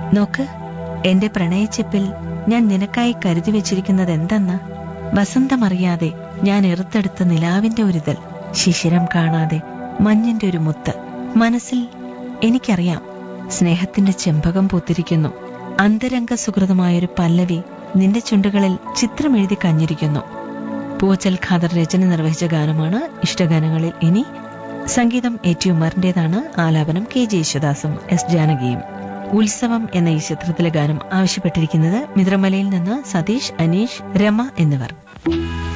നോക്ക് എന്റെ പ്രണയച്ചെപ്പിൽ ഞാൻ നിനക്കായി കരുതി വെച്ചിരിക്കുന്നത് എന്തെന്ന് വസന്തമറിയാതെ ഞാൻ എറുത്തെടുത്ത നിലാവിന്റെ ഒരിതൽ ശിശിരം കാണാതെ മഞ്ഞിന്റെ ഒരു മുത്ത് മനസ്സിൽ എനിക്കറിയാം സ്നേഹത്തിന്റെ ചെമ്പകം പൂത്തിരിക്കുന്നു അന്തരംഗ സുഹൃതമായൊരു പല്ലവി നിന്റെ ചുണ്ടുകളിൽ ചിത്രമെഴുതി കഞ്ഞിരിക്കുന്നു പൂച്ചൽ ഖാദർ രചന നിർവഹിച്ച ഗാനമാണ് ഇഷ്ടഗാനങ്ങളിൽ ഇനി സംഗീതം എ ടി ഉമറിന്റേതാണ് ആലാപനം കെ ജെ യേശുദാസും എസ് ജാനകിയും ഉത്സവം എന്ന ഈ ചിത്രത്തിലെ ഗാനം ആവശ്യപ്പെട്ടിരിക്കുന്നത് മിത്രമലയിൽ നിന്ന് സതീഷ് അനീഷ് രമ എന്നിവർ